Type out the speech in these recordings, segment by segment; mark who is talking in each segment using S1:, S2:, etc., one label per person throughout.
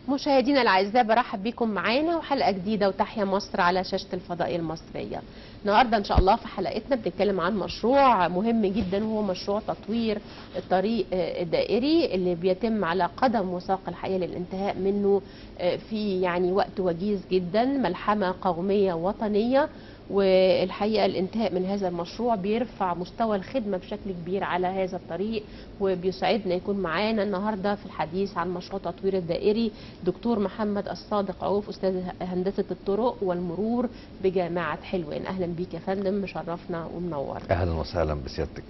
S1: مشاهدينا الاعزاء برحب بكم معانا وحلقه جديده وتحيا مصر على شاشه الفضائيه المصريه. النهارده ان شاء الله في حلقتنا بنتكلم عن مشروع مهم جدا وهو مشروع تطوير الطريق الدائري اللي بيتم على قدم وساق الحقيقه للانتهاء منه في يعني وقت وجيز جدا ملحمه قوميه وطنيه والحقيقه الانتهاء من هذا المشروع بيرفع مستوى الخدمه بشكل كبير على هذا الطريق وبيسعدنا يكون معانا النهارده في الحديث عن مشروع تطوير الدائري دكتور محمد الصادق عوف استاذ هندسه الطرق والمرور بجامعه حلوان اهلا بيك يا فندم مشرفنا ومنور
S2: اهلا وسهلا بسيادتك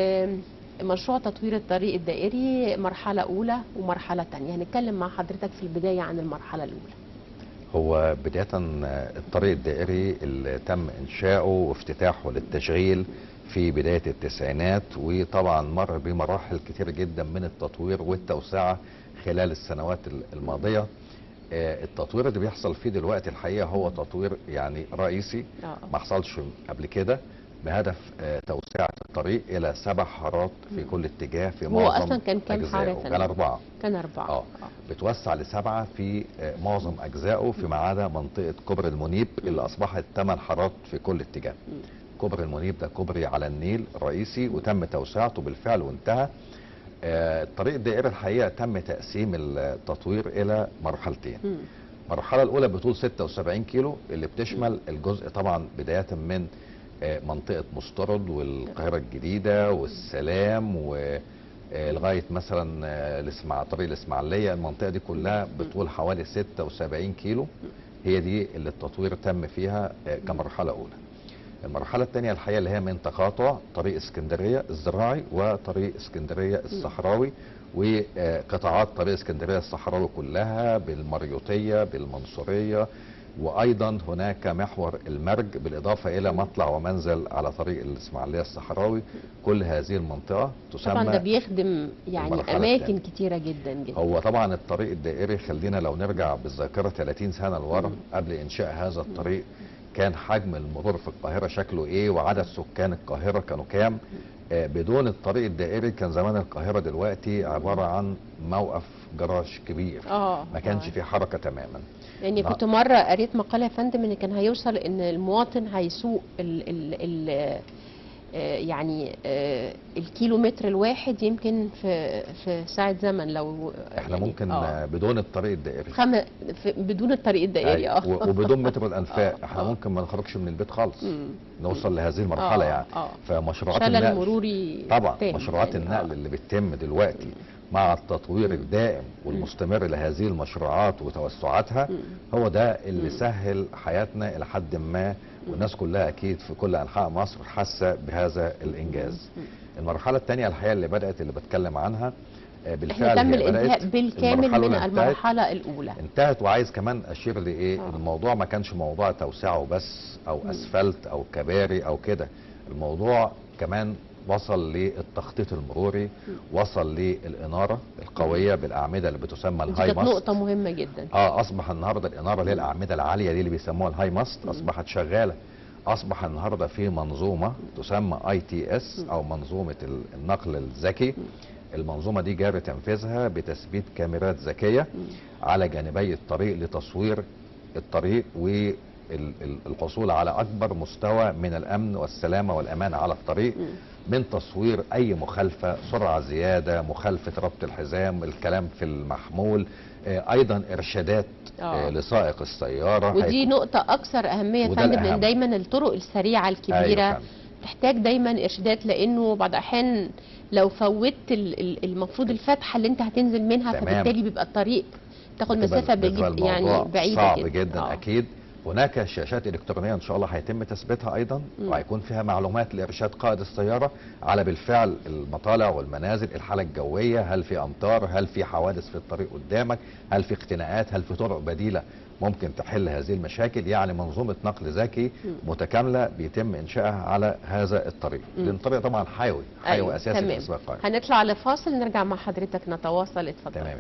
S1: ومشروع تطوير الطريق الدائري مرحله اولى ومرحله ثانيه هنتكلم مع حضرتك في البدايه عن المرحله الاولى
S2: هو بداية الطريق الدائري اللي تم إنشاؤه وافتتاحه للتشغيل في بداية التسعينات وطبعا مر بمراحل كتير جدا من التطوير والتوسعة خلال السنوات الماضية التطوير اللي بيحصل فيه دلوقتي الحقيقة هو تطوير يعني رئيسي ما حصلش قبل كده بهدف توسعة الطريق إلى سبع حارات في كل اتجاه في معظم
S1: هو أصلا كان كام حارة؟
S2: كان أربعة
S1: كان أربعة
S2: اه بتوسع لسبعة في معظم أجزائه فيما عدا منطقة كوبري المنيب اللي أصبحت ثمان حارات في كل اتجاه كوبري المنيب ده كوبري على النيل رئيسي وتم توسعته بالفعل وانتهى الطريق الدائري الحقيقة تم تقسيم التطوير إلى مرحلتين المرحلة الأولى بطول 76 كيلو اللي بتشمل الجزء طبعا بداية من منطقة مسترد والقاهرة الجديدة والسلام ولغاية مثلا الاسماع طريق الإسماعيلية المنطقة دي كلها بطول حوالي 76 كيلو هي دي اللي التطوير تم فيها كمرحلة أولى المرحلة الثانية الحقيقة اللي هي من تقاطع طريق اسكندرية الزراعي وطريق اسكندرية الصحراوي وقطاعات طريق اسكندرية الصحراوي كلها بالمريوطية بالمنصورية وايضا هناك محور المرج بالاضافه الى مطلع ومنزل على طريق الاسماعيليه الصحراوي كل هذه المنطقه تسمى
S1: طبعا ده بيخدم يعني اماكن كتيره جدا جدا
S2: هو طبعا الطريق الدائري خلينا لو نرجع بالذاكره 30 سنه لورا قبل انشاء هذا الطريق كان حجم المرور في القاهره شكله ايه وعدد سكان القاهره كانوا كام آه بدون الطريق الدائري كان زمان القاهره دلوقتي عباره عن موقف جراج كبير
S1: اه
S2: ما كانش فيه حركه تماما
S1: يعني كنت مره قريت مقاله يا فندم ان كان هيوصل ان المواطن هيسوق ال ال ال يعني الكيلومتر الواحد يمكن في في ساعه زمن لو
S2: احنا يعني ممكن آه. بدون الطريق الدائري
S1: خم... بدون الطريق الدائري اه
S2: وبدون مترو الانفاق آه. احنا آه. ممكن ما نخرجش من البيت خالص مم. نوصل لهذه المرحله
S1: آه.
S2: يعني
S1: آه.
S2: فمشروعات
S1: النقل المروري
S2: طبعا مشروعات يعني النقل آه. اللي بتتم دلوقتي مم. مع التطوير الدائم والمستمر لهذه المشروعات وتوسعاتها هو ده اللي سهل حياتنا الى حد ما والناس كلها اكيد في كل انحاء مصر حاسه بهذا الانجاز. المرحله الثانيه الحقيقه اللي بدات اللي بتكلم عنها
S1: بالفعل احنا تم الانتهاء بالكامل من المرحله الاولى
S2: انتهت وعايز كمان اشير لايه آه. الموضوع ما كانش موضوع توسعه وبس او م. اسفلت او كباري او كده الموضوع كمان وصل للتخطيط المروري وصل للاناره القويه بالاعمده اللي بتسمى الهاي ماست
S1: نقطه مهمه جدا
S2: اه اصبح النهارده الاناره اللي هي الاعمده العاليه دي اللي بيسموها الهاي ماست اصبحت شغاله اصبح النهارده في منظومه تسمى اي تي اس او منظومه النقل الذكي المنظومه دي جاري تنفيذها بتثبيت كاميرات ذكيه على جانبي الطريق لتصوير الطريق و الحصول على اكبر مستوى من الامن والسلامه والامان على الطريق من تصوير اي مخالفه سرعه زياده مخالفه ربط الحزام الكلام في المحمول ايضا ارشادات آه. لسائق السياره
S1: ودي نقطه اكثر اهميه يا فندم لان دايما الطرق السريعه الكبيره أيوة تحتاج دايما ارشادات لانه بعض الاحيان لو فوتت المفروض الفتحه اللي انت هتنزل منها تمام. فبالتالي بيبقى الطريق تاخد مسافه بجيب يعني بعيده
S2: صعب جدا, جداً آه. اكيد هناك شاشات الكترونيه ان شاء الله هيتم تثبيتها ايضا وهيكون فيها معلومات لارشاد قائد السياره على بالفعل المطالع والمنازل الحاله الجويه هل في امطار هل في حوادث في الطريق قدامك هل في اختناقات هل في طرق بديله ممكن تحل هذه المشاكل يعني منظومه نقل ذكي متكامله بيتم انشائها على هذا الطريق لان الطريق طبعا حيوي حيوي أيوة. اساسي بالنسبه للقاهره
S1: هنطلع لفاصل نرجع مع حضرتك نتواصل اتفضل
S2: تمام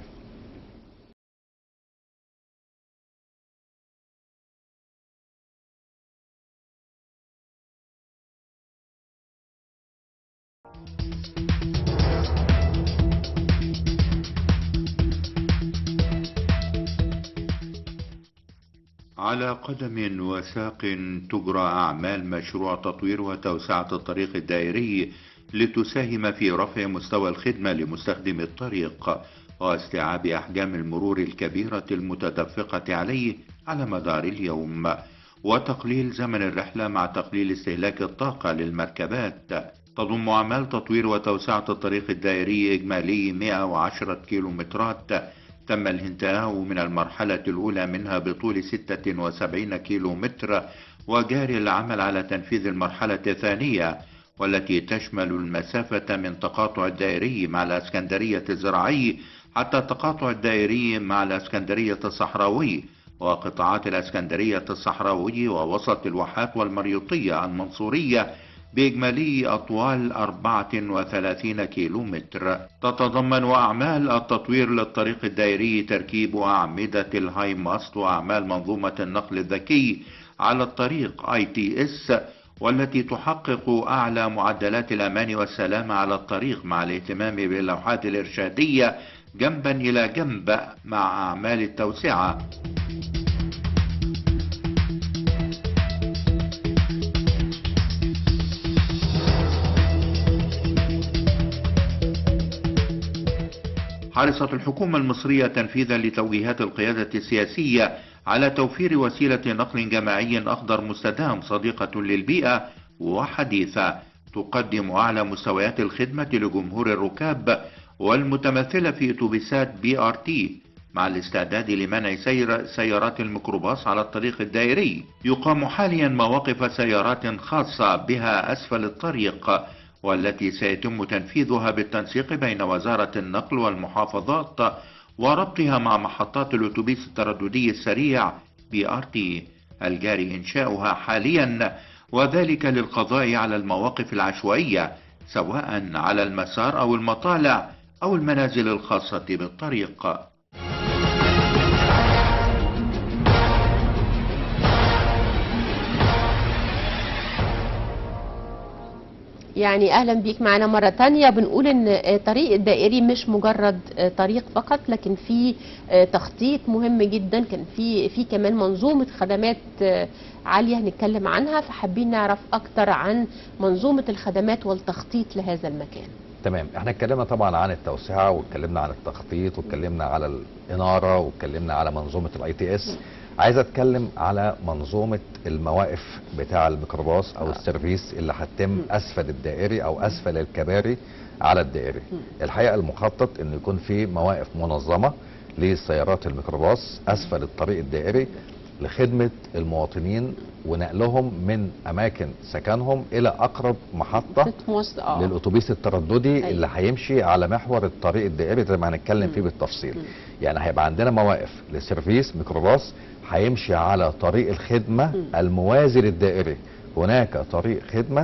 S3: على قدم وساق تجرى أعمال مشروع تطوير وتوسعة الطريق الدائري لتساهم في رفع مستوى الخدمة لمستخدم الطريق واستيعاب أحجام المرور الكبيرة المتدفقة عليه على مدار اليوم وتقليل زمن الرحلة مع تقليل استهلاك الطاقة للمركبات تضم أعمال تطوير وتوسعة الطريق الدائري إجمالي 110 كيلومترات تم الانتهاء من المرحلة الأولى منها بطول 76 كيلو متر وجاري العمل على تنفيذ المرحلة الثانية والتي تشمل المسافة من تقاطع الدائري مع الأسكندرية الزراعي حتى التقاطع الدائري مع الأسكندرية الصحراوي وقطاعات الأسكندرية الصحراوي ووسط الواحات والمريوطية المنصورية بإجمالي أطوال 34 كيلو متر تتضمن أعمال التطوير للطريق الدائري تركيب أعمدة الهاي ماست وأعمال منظومة النقل الذكي على الطريق اي تي اس والتي تحقق أعلى معدلات الأمان والسلامة على الطريق مع الاهتمام باللوحات الإرشادية جنبا إلى جنب مع أعمال التوسعة حرصت الحكومة المصرية تنفيذا لتوجيهات القيادة السياسية على توفير وسيلة نقل جماعي أخضر مستدام صديقة للبيئة وحديثة تقدم أعلى مستويات الخدمة لجمهور الركاب والمتمثلة في أتوبيسات بي آر تي مع الاستعداد لمنع سير سيارات الميكروباص على الطريق الدائري يقام حاليا مواقف سيارات خاصة بها أسفل الطريق والتي سيتم تنفيذها بالتنسيق بين وزارة النقل والمحافظات وربطها مع محطات الأتوبيس الترددي السريع بي ار تي الجاري إنشاؤها حاليا وذلك للقضاء على المواقف العشوائية سواء على المسار أو المطالع أو المنازل الخاصة بالطريق
S1: يعني اهلا بيك معنا مره تانية بنقول ان الطريق الدائري مش مجرد طريق فقط لكن في تخطيط مهم جدا كان في في كمان منظومه خدمات عاليه هنتكلم عنها فحابين نعرف اكتر عن منظومه الخدمات والتخطيط لهذا المكان
S2: تمام احنا اتكلمنا طبعا عن التوسعه واتكلمنا عن التخطيط واتكلمنا على الاناره واتكلمنا على منظومه الاي تي اس عايز اتكلم على منظومه المواقف بتاع الميكروباص او
S1: آه.
S2: السيرفيس اللي هتتم
S1: م.
S2: اسفل الدائري او اسفل الكباري على الدائري
S1: م.
S2: الحقيقه المخطط انه يكون في مواقف منظمه لسيارات الميكروباص اسفل الطريق الدائري لخدمه المواطنين ونقلهم من اماكن سكنهم الى اقرب محطه
S1: خط مواصل اه
S2: للاتوبيس الترددي
S1: أيوة.
S2: اللي هيمشي على محور الطريق الدائري زي ما هنتكلم
S1: مم.
S2: فيه بالتفصيل
S1: مم.
S2: يعني هيبقى عندنا مواقف لسيرفيس ميكروباص هيمشي على طريق الخدمه
S1: مم.
S2: الموازي للدائري هناك طريق خدمه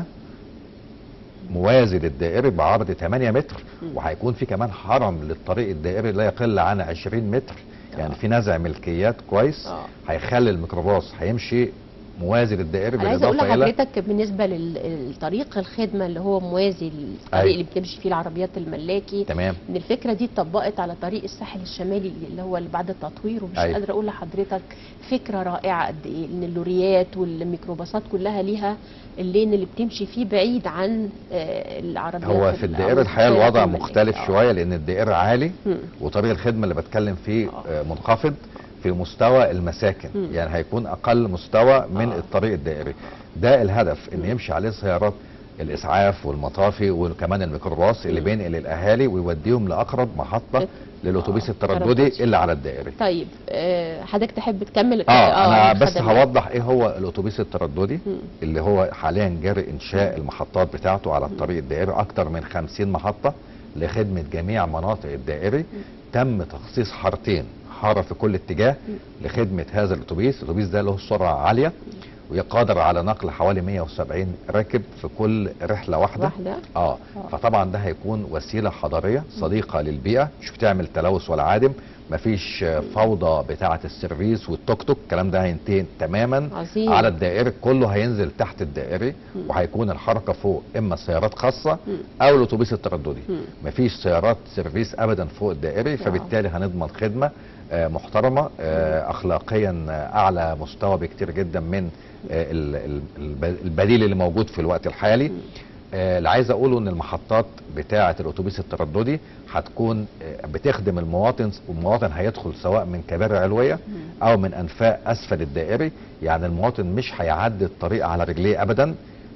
S2: موازي للدائري بعرض 8 متر
S1: مم.
S2: وهيكون في كمان حرم للطريق الدائري لا يقل عن 20 متر يعني
S1: آه.
S2: في نزع ملكيات كويس
S1: اه
S2: هيخلي الميكروباص هيمشي موازي للدائري
S1: انا عايزه اقول
S2: بالاضافه الى
S1: لحضرتك بالنسبه للطريق الخدمه اللي هو موازي للطريق
S2: أيوة.
S1: اللي بتمشي فيه العربيات الملاكي
S2: تمام
S1: ان الفكره دي اتطبقت على طريق الساحل الشمالي اللي هو اللي بعد التطوير ومش
S2: أيوة.
S1: قادره اقول لحضرتك فكره رائعه قد ايه ان اللوريات والميكروباصات كلها ليها اللين اللي بتمشي فيه بعيد عن آه، العربيات
S2: هو
S1: ال-
S2: في
S1: أو
S2: الدائرة الحقيقة
S1: السيارات
S2: الوضع
S1: الملاكي.
S2: مختلف
S1: آه.
S2: شوية لأن الدائرة عالي
S1: مم.
S2: وطريق الخدمة اللي بتكلم فيه
S1: آه.
S2: آه، منخفض في مستوى المساكن
S1: مم.
S2: يعني هيكون أقل مستوى من
S1: آه.
S2: الطريق الدائري ده الهدف إن
S1: مم.
S2: يمشي عليه سيارات الإسعاف والمطافي وكمان الميكروباص اللي
S1: مم.
S2: بينقل الأهالي ويوديهم لأقرب محطة للأتوبيس
S1: آه،
S2: الترددي
S1: ترددي.
S2: اللي على الدائري
S1: طيب آه، حضرتك تحب تكمل
S2: اه انا بس
S1: الخدمات.
S2: هوضح ايه هو الاتوبيس الترددي
S1: مم.
S2: اللي هو حاليا جاري انشاء المحطات بتاعته على الطريق الدائري اكتر من 50 محطة لخدمة جميع مناطق الدائري تم تخصيص حارتين حارة في كل اتجاه لخدمة هذا الاتوبيس الاتوبيس ده له سرعة عالية ويقدر على نقل حوالي 170 راكب في كل رحلة واحدة
S1: واحده
S2: اه
S1: آه.
S2: فطبعا ده هيكون وسيله حضاريه صديقه للبيئه مش بتعمل تلوث ولا عادم مفيش آه، فوضى بتاعه السيرفيس والتوك توك الكلام ده هينتهي تماما
S1: عظيم
S2: على الدائري كله هينزل تحت الدائري
S1: مم.
S2: وهيكون الحركه فوق اما سيارات خاصه
S1: مم.
S2: او الاتوبيس الترددي
S1: مم.
S2: مفيش سيارات سيرفيس ابدا فوق الدائري فبالتالي هنضمن خدمه آه، محترمه آه، اخلاقيا آه، اعلى مستوى بكتير جدا من آه، ال- ال- الب- البديل اللي موجود في الوقت الحالي
S1: مم.
S2: آه، اللي عايز اقوله ان المحطات بتاعه الاتوبيس الترددي هتكون آه، بتخدم المواطن والمواطن هيدخل سواء من كباري علويه
S1: مم.
S2: او من انفاق اسفل الدائري يعني المواطن مش هيعدي الطريق على رجليه ابدا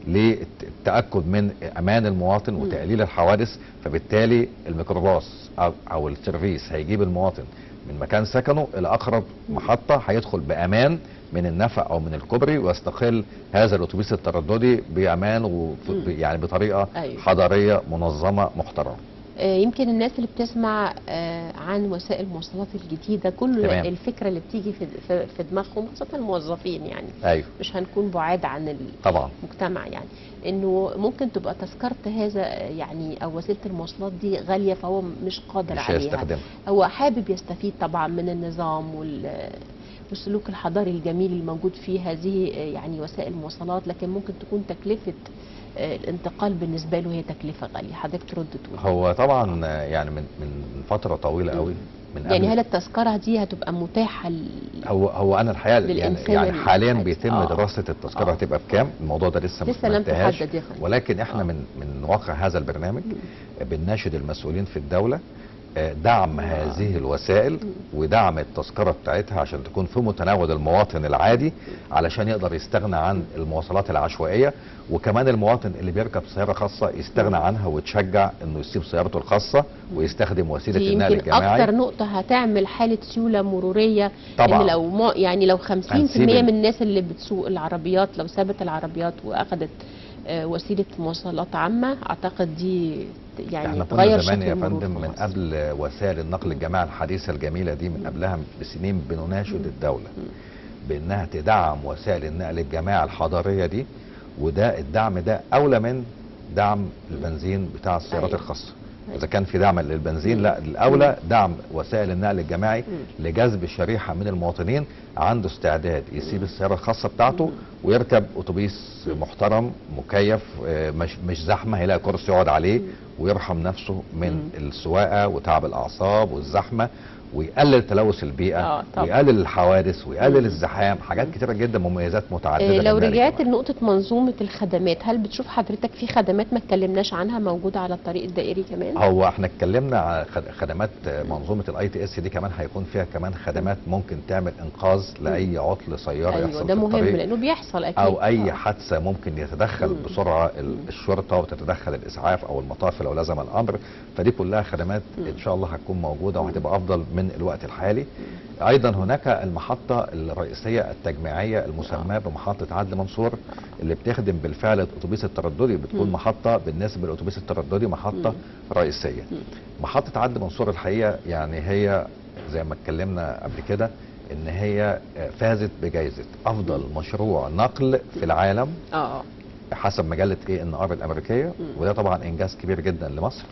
S2: للتاكد من امان المواطن
S1: مم.
S2: وتقليل الحوادث فبالتالي الميكروباص او او السيرفيس هيجيب المواطن من مكان سكنه الى اقرب
S1: مم.
S2: محطه هيدخل بامان من النفق او من الكوبري ويستقل هذا الاتوبيس الترددي بامان وف-
S1: مم.
S2: يعني بطريقه
S1: أيوة.
S2: حضاريه منظمه محترمه
S1: آه، يمكن الناس اللي بتسمع آه، عن وسائل المواصلات الجديدة كل
S2: تمام.
S1: الفكرة اللي بتيجي في في في دماغهم خاصة الموظفين يعني
S2: ايوه
S1: مش هنكون بعاد عن
S2: طبعا
S1: المجتمع يعني انه ممكن تبقى تذكرة هذا آه، يعني او وسيلة المواصلات دي غالية فهو مش قادر
S2: مش
S1: عليها
S2: هيستخدمها
S1: هو حابب يستفيد طبعا من النظام وال والسلوك الحضاري الجميل الموجود في هذه آه، يعني وسائل المواصلات لكن ممكن تكون تكلفة آه، الانتقال بالنسبة له هي تكلفة غالية حضرتك ترد تقول
S2: هو طبعا آه، يعني من من فتره طويله قوي من
S1: يعني
S2: قبل-
S1: هل التذكرة دي هتبقى متاحة ل-
S2: هو هو انا الحقيقه يعني,
S1: للإنسان
S2: يعني حاليا
S1: العادي.
S2: بيتم
S1: آه.
S2: دراسه التذكره
S1: آه.
S2: هتبقى بكام الموضوع ده لسه
S1: لسه
S2: ما
S1: لم
S2: انتهاش
S1: تحدد يا فندم.
S2: ولكن احنا
S1: آه.
S2: من من واقع هذا البرنامج بنناشد المسؤولين في الدوله آه، دعم هذه الوسائل ودعم التذكره بتاعتها عشان تكون في متناول المواطن العادي علشان يقدر يستغنى عن المواصلات العشوائيه وكمان المواطن اللي بيركب سياره خاصه يستغنى عنها ويتشجع انه يسيب سيارته الخاصه ويستخدم وسيله
S1: دي
S2: النقل
S1: يمكن
S2: الجماعي
S1: اكتر نقطة هتعمل حالة سيولة مرورية
S2: طبعا.
S1: ان لو ما يعني لو 50%
S2: هنسيب
S1: من
S2: ال-
S1: الناس اللي بتسوق العربيات لو سابت العربيات واخدت آه، وسيلة مواصلات عامة اعتقد دي يعني
S2: احنا
S1: تغير
S2: كنا زمان
S1: شكل
S2: يا
S1: المرور
S2: فندم
S1: في
S2: من
S1: مصر.
S2: قبل وسائل النقل الجماعي الحديثه الجميله دي من قبلها بسنين بنناشد الدوله بانها تدعم وسائل النقل الجماعي الحضاريه دي وده الدعم ده اولى من دعم البنزين بتاع السيارات
S1: أيوة.
S2: الخاصه
S1: أيوة.
S2: اذا كان في دعم للبنزين لا الاولى دعم وسائل النقل الجماعي لجذب شريحه من المواطنين عنده استعداد يسيب السياره الخاصه بتاعته ويركب اتوبيس محترم مكيف آه، مش مش زحمه هيلاقي كرسي يقعد عليه ويرحم نفسه من السواقه وتعب الاعصاب والزحمه ويقلل تلوث البيئه
S1: آه، طبعا.
S2: ويقلل الحوادث ويقلل الزحام حاجات كتيره جدا مميزات متعدده
S1: آه، لو
S2: للنقل
S1: رجعت
S2: الجماعي.
S1: لنقطة منظومة الخدمات هل بتشوف حضرتك في خدمات ما اتكلمناش عنها موجودة على الطريق الدائري كمان؟
S2: هو احنا اتكلمنا على خد- خدمات منظومه الاي تي اس دي كمان هيكون فيها كمان خدمات ممكن تعمل انقاذ لاي عطل سياره
S1: ايوه
S2: يحصل
S1: ده
S2: في
S1: مهم
S2: الطريق
S1: لانه بيحصل اكيد
S2: او اي
S1: آه.
S2: حادثه ممكن يتدخل
S1: مم.
S2: بسرعه ال- الشرطه وتتدخل الاسعاف او المطاف لو لزم الامر فدي كلها خدمات
S1: مم.
S2: ان شاء الله هتكون موجوده وهتبقى افضل من الوقت الحالي ايضا هناك المحطه الرئيسيه التجميعيه المسماه بمحطه عدلي منصور اللي بتخدم بالفعل الاتوبيس الترددي بتكون
S1: مم.
S2: محطه بالنسبه للاتوبيس الترددي محطه
S1: مم.
S2: رئيسيه
S1: مم.
S2: محطه عدلي منصور الحقيقه يعني هي زي ما اتكلمنا قبل كده ان هي فازت بجائزه افضل مشروع نقل في العالم
S1: اه اه
S2: حسب مجله اي ان ار الامريكيه
S1: مم.
S2: وده طبعا انجاز كبير جدا لمصر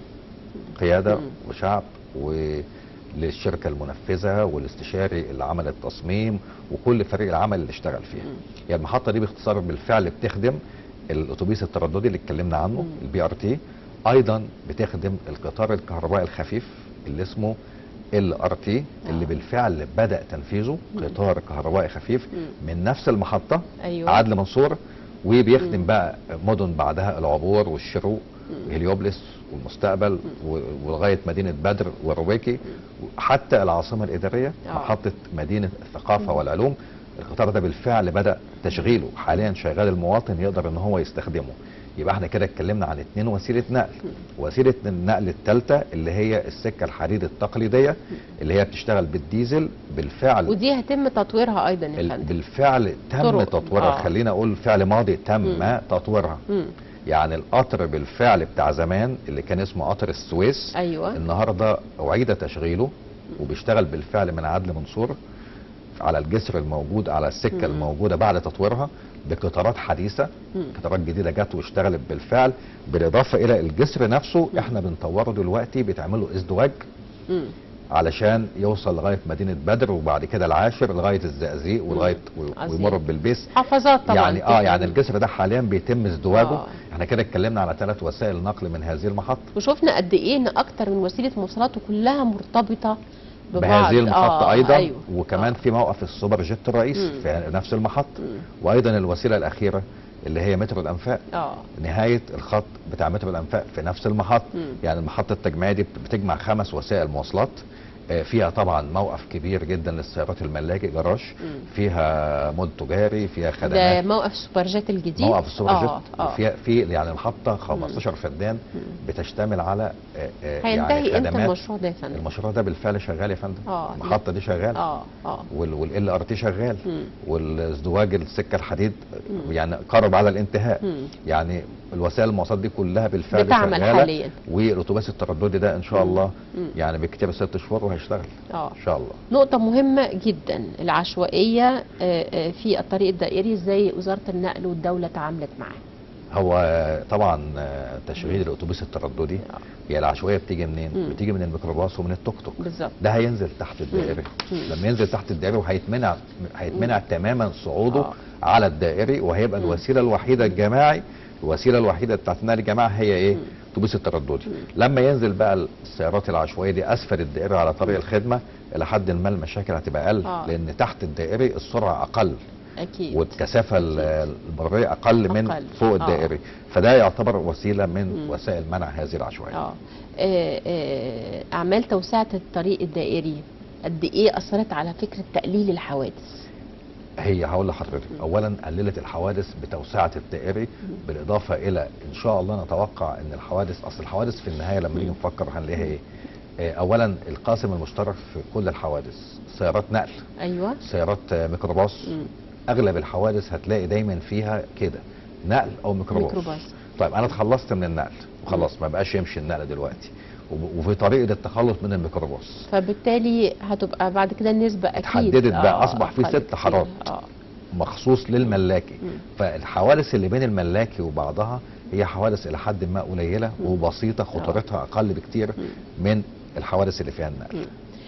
S2: قياده
S1: مم.
S2: وشعب وللشركه المنفذه والاستشاري اللي عمل التصميم وكل فريق العمل اللي اشتغل فيها
S1: مم.
S2: هي المحطه دي باختصار بالفعل بتخدم الاتوبيس الترددي اللي اتكلمنا عنه
S1: مم.
S2: البي ار تي ايضا بتخدم القطار الكهربائي الخفيف اللي اسمه ال ار تي اللي
S1: آه.
S2: بالفعل بدا تنفيذه
S1: مم.
S2: قطار كهربائي خفيف
S1: مم.
S2: من نفس المحطه
S1: ايوه
S2: عدل منصور وبيخدم
S1: مم.
S2: بقى مدن بعدها العبور والشروق
S1: مم.
S2: وهليوبلس والمستقبل و- ولغايه مدينه بدر والرويكي حتى العاصمه الاداريه
S1: آه.
S2: محطه مدينه الثقافه
S1: مم.
S2: والعلوم القطار ده بالفعل بدا تشغيله حاليا شغال المواطن يقدر ان هو يستخدمه يبقى احنا كده اتكلمنا عن اتنين وسيله نقل وسيله النقل الثالثه اللي هي السكه الحديد التقليديه اللي هي بتشتغل بالديزل بالفعل
S1: ودي هيتم تطويرها ايضا يا
S2: ال-
S1: فندم
S2: بالفعل تم
S1: طرق.
S2: تطويرها
S1: آه.
S2: خلينا اقول فعل ماضي تم
S1: مم.
S2: تطويرها
S1: مم.
S2: يعني القطر بالفعل بتاع زمان اللي كان اسمه قطر السويس
S1: ايوه
S2: النهارده اعيد تشغيله وبيشتغل بالفعل من عدل منصور على الجسر الموجود على السكه
S1: مم.
S2: الموجوده بعد تطويرها بقطارات حديثه
S1: مم.
S2: قطارات جديده جت واشتغلت بالفعل بالاضافه الى الجسر نفسه
S1: مم.
S2: احنا بنطوره دلوقتي بتعمله ازدواج
S1: مم.
S2: علشان يوصل لغايه مدينه بدر وبعد كده العاشر لغايه الزقازيق ولغايه
S1: عظيم.
S2: ويمر بالبيس
S1: محافظات طبعا
S2: يعني اه يعني
S1: تفهم.
S2: الجسر ده حاليا بيتم ازدواجه
S1: آه.
S2: احنا كده اتكلمنا على ثلاث وسائل نقل من هذه المحطه
S1: وشفنا قد ايه ان اكتر من وسيله مواصلات وكلها مرتبطه ببعض
S2: بهذه المحطه
S1: آه
S2: ايضا
S1: أيوه.
S2: وكمان في موقف السوبر جيت الرئيسي
S1: مم.
S2: في نفس المحطه
S1: مم.
S2: وايضا الوسيله الاخيره اللي هي مترو الانفاق
S1: اه
S2: نهايه الخط بتاع مترو الانفاق في نفس المحطه
S1: مم.
S2: يعني المحطه التجميعيه دي بتجمع خمس وسائل مواصلات آه، فيها طبعا موقف كبير جدا للسيارات الملاكي جراج
S1: مم.
S2: فيها مول تجاري فيها
S1: ده
S2: خدمات
S1: موقف سوبر جيت الجديد
S2: موقف السوبر
S1: آه،
S2: جيت
S1: آه.
S2: وفيها في يعني المحطه 15 فدان بتشتمل على آه، آه،
S1: هينتهي
S2: يعني
S1: امتى
S2: خدمات
S1: المشروع ده يا فندم؟
S2: المشروع ده بالفعل شغال يا فندم
S1: آه.
S2: المحطه دي شغال
S1: اه اه
S2: والال ار تي شغال
S1: مم.
S2: والازدواج السكه الحديد
S1: مم.
S2: يعني قرب على الانتهاء
S1: مم.
S2: يعني الوسائل المواصلات دي كلها بالفعل
S1: بتعمل
S2: شغاله
S1: حاليا.
S2: والاتوبيس الترددي ده ان شاء
S1: مم.
S2: الله
S1: مم.
S2: يعني بكتير ست شهور وهيشتغل
S1: اه
S2: ان شاء الله
S1: نقطة مهمة جدا العشوائية آه، آه، في الطريق الدائري ازاي وزارة النقل والدولة تعاملت معاه
S2: هو طبعا آه، تشغيل الاتوبيس الترددي
S1: آه.
S2: هي العشوائيه بتيجي منين؟
S1: مم.
S2: بتيجي من الميكروباص ومن التوك توك
S1: بالظبط
S2: ده هينزل تحت الدائري
S1: مم.
S2: لما ينزل تحت الدائري وهيتمنع هيتمنع تماما صعوده
S1: آه.
S2: على الدائري وهيبقى
S1: مم.
S2: الوسيله الوحيده الجماعي الوسيله الوحيده بتاعت النقل الجماعي هي ايه؟
S1: مم.
S2: اتوبيس الترددي
S1: مم.
S2: لما ينزل بقى السيارات العشوائيه دي اسفل الدائري على طريق الخدمه الى حد ما المشاكل هتبقى اقل
S1: آه.
S2: لان تحت الدائري السرعه اقل
S1: اكيد
S2: والكثافه ال- البريه اقل من
S1: أقل.
S2: فوق
S1: آه.
S2: الدائري فده يعتبر وسيله من
S1: مم.
S2: وسائل منع هذه العشوائيه
S1: اه آه، آه، اعمال توسعة الطريق الدائري قد ايه اثرت على فكرة تقليل الحوادث
S2: هي هقول لحضرتك اولا قللت الحوادث بتوسعه الدائري بالاضافه الى ان شاء الله نتوقع ان الحوادث اصل الحوادث في النهايه لما نيجي نفكر هنلاقيها ايه آه، اولا القاسم المشترك في كل الحوادث سيارات نقل
S1: ايوه
S2: سيارات آه، ميكروباص
S1: مم.
S2: اغلب الحوادث هتلاقي دايما فيها كده نقل او ميكروباص,
S1: ميكروباص.
S2: طيب انا اتخلصت من النقل وخلاص ما بقاش يمشي النقل دلوقتي وب- وفي طريق للتخلص من الميكروباص
S1: فبالتالي هتبقى بعد كده النسبة اكيد
S2: اتحددت بقى،
S1: آه،
S2: أصبح في
S1: أقل
S2: ست
S1: كتير.
S2: حارات.
S1: اه
S2: مخصوص للملاكي
S1: مم.
S2: فالحوادث اللي بين الملاكي وبعضها هي حوادث الى حد ما قليله
S1: مم.
S2: وبسيطه خطورتها اقل بكتير
S1: مم.
S2: من الحوادث اللي فيها النقل
S1: مم.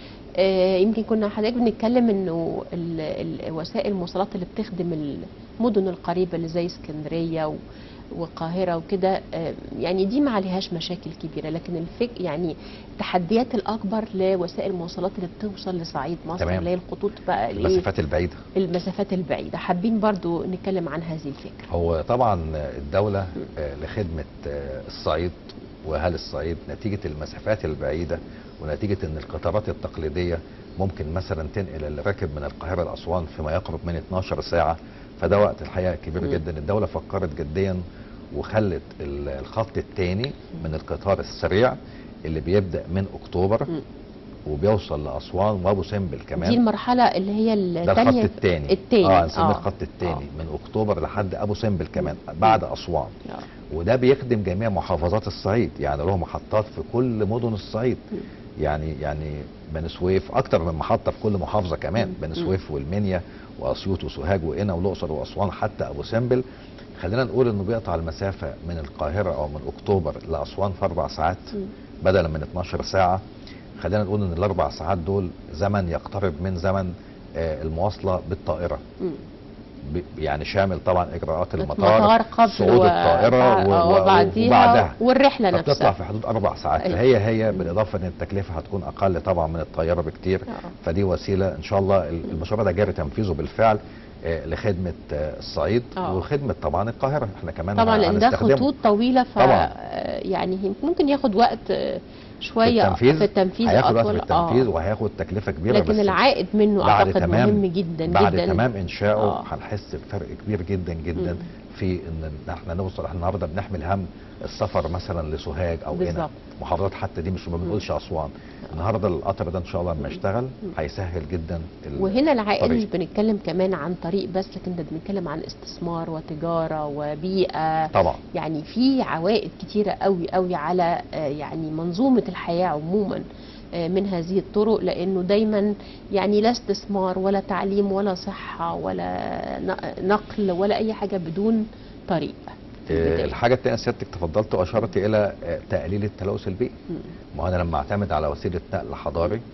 S1: آه، يمكن كنا حضرتك بنتكلم انه ال- ال- وسائل المواصلات اللي بتخدم المدن القريبه اللي زي اسكندريه و- والقاهره وكده آه، يعني دي ما عليهاش مشاكل كبيره لكن الفك يعني التحديات الاكبر لوسائل المواصلات اللي بتوصل لصعيد مصر
S2: تمام.
S1: اللي هي الخطوط بقى الايه
S2: المسافات البعيده
S1: المسافات البعيده حابين برضو نتكلم عن هذه الفكره
S2: هو طبعا الدوله آه، لخدمه آه، الصعيد واهالي الصعيد نتيجه المسافات البعيده ونتيجه ان القطارات التقليديه ممكن مثلا تنقل اللي راكب من القاهره لاسوان فيما يقرب من 12 ساعه فده وقت الحقيقه كبير
S1: مم.
S2: جدا الدوله فكرت جديا وخلت ال- الخط الثاني من القطار السريع اللي بيبدا من اكتوبر
S1: مم.
S2: وبيوصل لاسوان وابو سمبل كمان
S1: دي المرحله اللي هي
S2: ده الخط
S1: الثانيه
S2: الثاني
S1: التاني،
S2: اه هنسميه
S1: آه.
S2: الخط الثاني
S1: آه.
S2: من اكتوبر لحد ابو سمبل كمان بعد اسوان وده بيخدم جميع محافظات الصعيد يعني له محطات في كل مدن الصعيد
S1: مم.
S2: يعني يعني بني سويف اكتر من محطه في كل محافظه كمان
S1: مم.
S2: بني
S1: مم.
S2: سويف والمنيا واسيوط وسوهاج وقنا والاقصر واسوان حتى ابو سمبل خلينا نقول انه بيقطع المسافه من القاهره او من اكتوبر لاسوان في اربع ساعات
S1: مم.
S2: بدلا من 12 ساعه خلينا نقول ان الاربع ساعات دول زمن يقترب من زمن آه، المواصله بالطائره
S1: مم.
S2: ب- يعني شامل طبعا اجراءات المطار
S1: المطار قبل
S2: صعود
S1: و-
S2: الطائره و- و-
S1: وبعديها
S2: وبعدها
S1: والرحله
S2: فبتطلع
S1: نفسها
S2: في حدود اربع ساعات
S1: أيوة.
S2: فهي هي بالاضافه ان التكلفه هتكون اقل طبعا من الطياره بكتير
S1: آه.
S2: فدي وسيله ان شاء الله ال- المشروع ده جاري تنفيذه بالفعل آه، لخدمه آه، الصعيد
S1: آه.
S2: وخدمه طبعا القاهره احنا كمان
S1: طبعا لان ده
S2: هنستخدمه.
S1: خطوط طويله ف
S2: طبعاً.
S1: آه، يعني ممكن ياخد وقت آه، شويه
S2: في التنفيذ
S1: في التنفيذ
S2: هياخد وقت في
S1: أطول.
S2: التنفيذ
S1: آه.
S2: وهياخد تكلفه كبيره
S1: لكن
S2: بس
S1: العائد منه
S2: بعد
S1: اعتقد
S2: تمام
S1: مهم جدا
S2: بعد
S1: جدا
S2: تمام انشائه
S1: آه.
S2: هنحس بفرق كبير جدا جدا
S1: مم.
S2: في ان احنا نوصل احنا النهارده بنحمل هم السفر مثلا لسوهاج او هنا
S1: بالظبط.
S2: محافظات حتى دي مش ما بنقولش اسوان النهارده القطر ده ان شاء الله لما يشتغل هيسهل جدا ال-
S1: وهنا العائد
S2: الطريق.
S1: مش بنتكلم كمان عن طريق بس لكن ده بنتكلم عن استثمار وتجاره وبيئه
S2: طبعا
S1: يعني في عوائد كتيرة قوي قوي على آه، يعني منظومة الحياة عموما آه، من هذه الطرق لأنه دايما يعني لا استثمار ولا تعليم ولا صحة ولا ن- نقل ولا أي حاجة بدون طريق في
S2: آه،
S1: البداية.
S2: الحاجه الثانيه سيادتك تفضلت واشرت الى آه، تقليل التلوث البيئي
S1: مم.
S2: ما هو انا لما اعتمد على وسيله نقل حضاري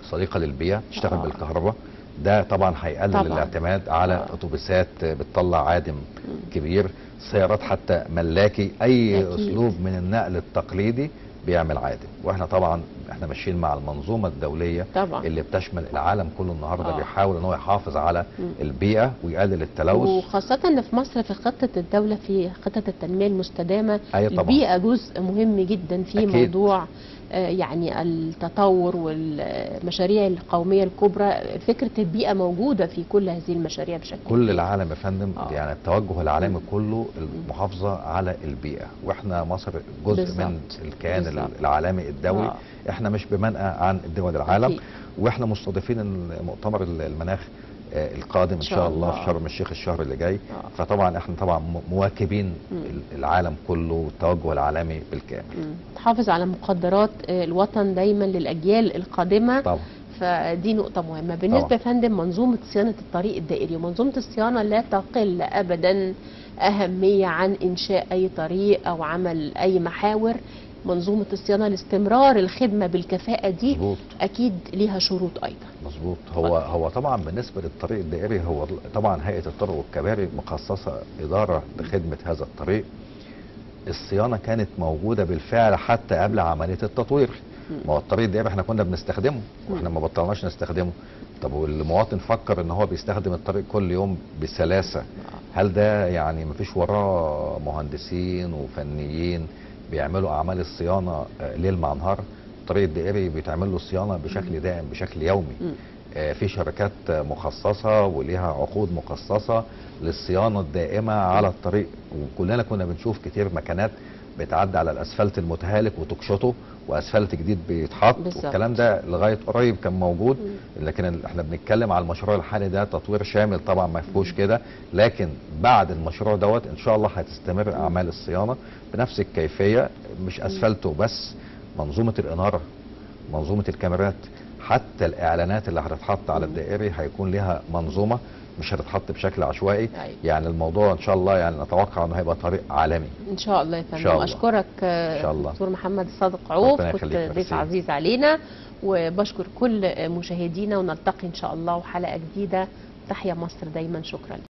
S2: صديقه للبيئه تشتغل
S1: آه.
S2: بالكهرباء ده طبعا هيقلل
S1: طبعاً.
S2: الاعتماد على
S1: آه.
S2: اتوبيسات بتطلع عادم كبير سيارات حتى ملاكي اي
S1: أكيد.
S2: اسلوب من النقل التقليدي بيعمل عادم واحنا طبعا احنا ماشيين مع المنظومه الدوليه
S1: طبعا
S2: اللي بتشمل العالم كله النهارده
S1: آه.
S2: بيحاول ان هو يحافظ على
S1: مم.
S2: البيئه ويقلل التلوث
S1: وخاصة ان في مصر في خطة الدولة في خطة التنمية المستدامة
S2: أي طبعا.
S1: البيئة جزء مهم جدا في
S2: أكيد.
S1: موضوع آه، يعني التطور والمشاريع القومية الكبرى فكرة البيئة موجودة في كل هذه المشاريع بشكل
S2: كل
S1: كبير.
S2: العالم يا فندم
S1: آه.
S2: يعني التوجه العالمي كله المحافظه على البيئه واحنا مصر جزء
S1: بالظبط.
S2: من الكيان
S1: بالظبط.
S2: العالمي الدولي
S1: آه.
S2: احنا مش بمنأى عن دول العالم
S1: أكيد.
S2: واحنا مستضيفين مؤتمر المناخ آه، القادم ان شاء الله في شرم الشيخ الشهر اللي جاي
S1: آه.
S2: فطبعا احنا طبعا م- مواكبين
S1: مم.
S2: العالم كله والتوجه العالمي بالكامل
S1: مم. تحافظ على مقدرات آه، الوطن دايما للأجيال القادمة
S2: طبعا
S1: فدي نقطة مهمة بالنسبة
S2: طبعا.
S1: يا فندم منظومة صيانة الطريق الدائري ومنظومة الصيانة لا تقل أبدا أهمية عن إنشاء أي طريق أو عمل أي محاور منظومة الصيانة لاستمرار الخدمة بالكفاءة دي
S2: مظبوط
S1: أكيد ليها شروط أيضا
S2: مظبوط هو هو طبعا بالنسبه للطريق الدائري هو طبعا هيئه الطرق والكباري مخصصه اداره لخدمه هذا الطريق الصيانه كانت موجوده بالفعل حتى قبل عمليه التطوير ما هو الطريق الدائري احنا كنا بنستخدمه واحنا ما بطلناش نستخدمه طب والمواطن فكر ان هو بيستخدم الطريق كل يوم بسلاسه هل ده يعني ما فيش وراه مهندسين وفنيين بيعملوا اعمال الصيانه آه، ليل مع نهار الطريق الدائري بيتعمل له صيانه بشكل دائم بشكل يومي
S1: مم.
S2: آه، في شركات آه، مخصصه وليها عقود مخصصه للصيانه الدائمه على الطريق وكلنا كنا بنشوف كتير مكانات بتعدي على الاسفلت المتهالك وتقشطه واسفلت جديد بيتحط
S1: بالظبط.
S2: والكلام ده لغايه قريب كان موجود لكن ال- احنا بنتكلم على المشروع الحالي ده تطوير شامل طبعا ما فيهوش كده لكن بعد المشروع دوت ان شاء الله هتستمر اعمال الصيانه بنفس الكيفيه مش اسفلت وبس منظومه الاناره منظومه الكاميرات حتى الاعلانات اللي هتتحط على الدائري هيكون لها منظومه مش هتتحط بشكل عشوائي
S1: أيوة.
S2: يعني الموضوع ان شاء الله يعني نتوقع انه هيبقى طريق عالمي
S1: ان شاء الله يا فندم
S2: شاء الله.
S1: اشكرك آه،
S2: إن شاء الله.
S1: دكتور محمد صادق عوف
S2: ربنا
S1: كنت
S2: يخليك،
S1: ضيف
S2: ميرسي.
S1: عزيز علينا وبشكر كل مشاهدينا ونلتقي ان شاء الله وحلقه جديده تحيا مصر دايما شكرا